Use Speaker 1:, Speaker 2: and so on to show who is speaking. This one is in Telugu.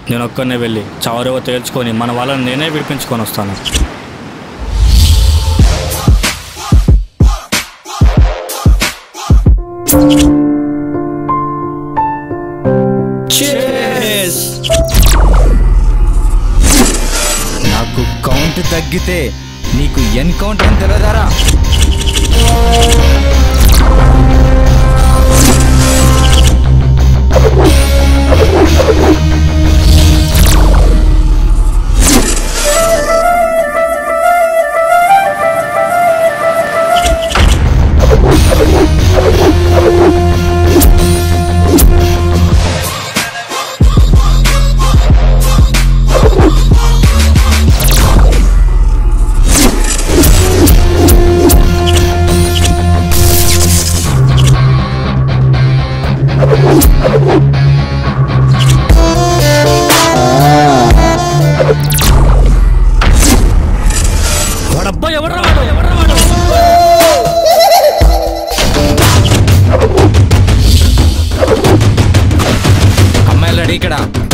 Speaker 1: నేను ఒక్కనే వెళ్ళి చావరేవో తేల్చుకొని మన వాళ్ళని నేనే విడిపించుకొని వస్తాను
Speaker 2: నాకు కౌంట్ తగ్గితే నీకు ఎన్కౌంటర్ అని తెలియదారా
Speaker 1: వాడబ్బా ఎవర్రా వాడు ఎవర్రా వాడు
Speaker 2: అమ్మాయిలు రెడీ ఇక్కడ